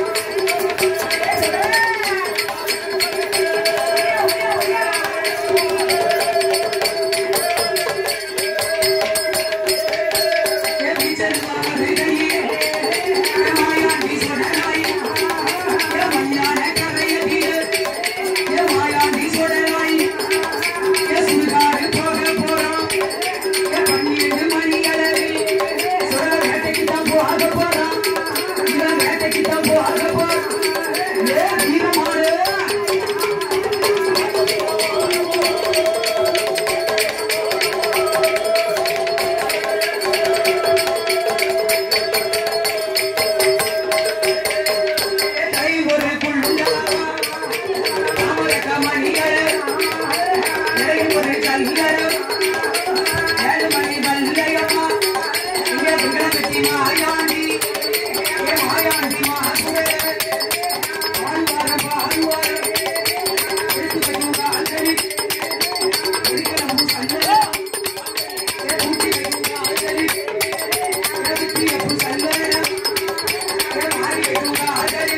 கை ஒரு குள்ளா தாமரக்க மணிகள் கை ஒரு கல்கள் ஏழு மணி வல்லையம்மா இங்கே புகழத்தி மாயாண்டி ஏ மாயாண்டி மாசுரே வாழ்வார வாழ்வார எடுத்து வைக்கும் கால்களி இருக்கிற சல்லா ஏ ஊட்டி வைக்கும் கால்களி எடுத்து வைக்கும் சல்லா ஏ மாறி வைக்கும் கால்களி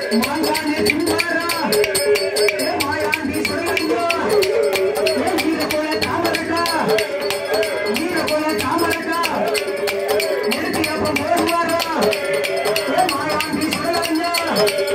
மாங்கானே சும்மாரா ஏ மாயாண்டி சொல்லையோ ஏ நீர போல தாமரக்கா நீர போல தாமரக்கா எடுத்து அப்ப போடுவாரா ஏ மாயாண்டி சொல்லையோ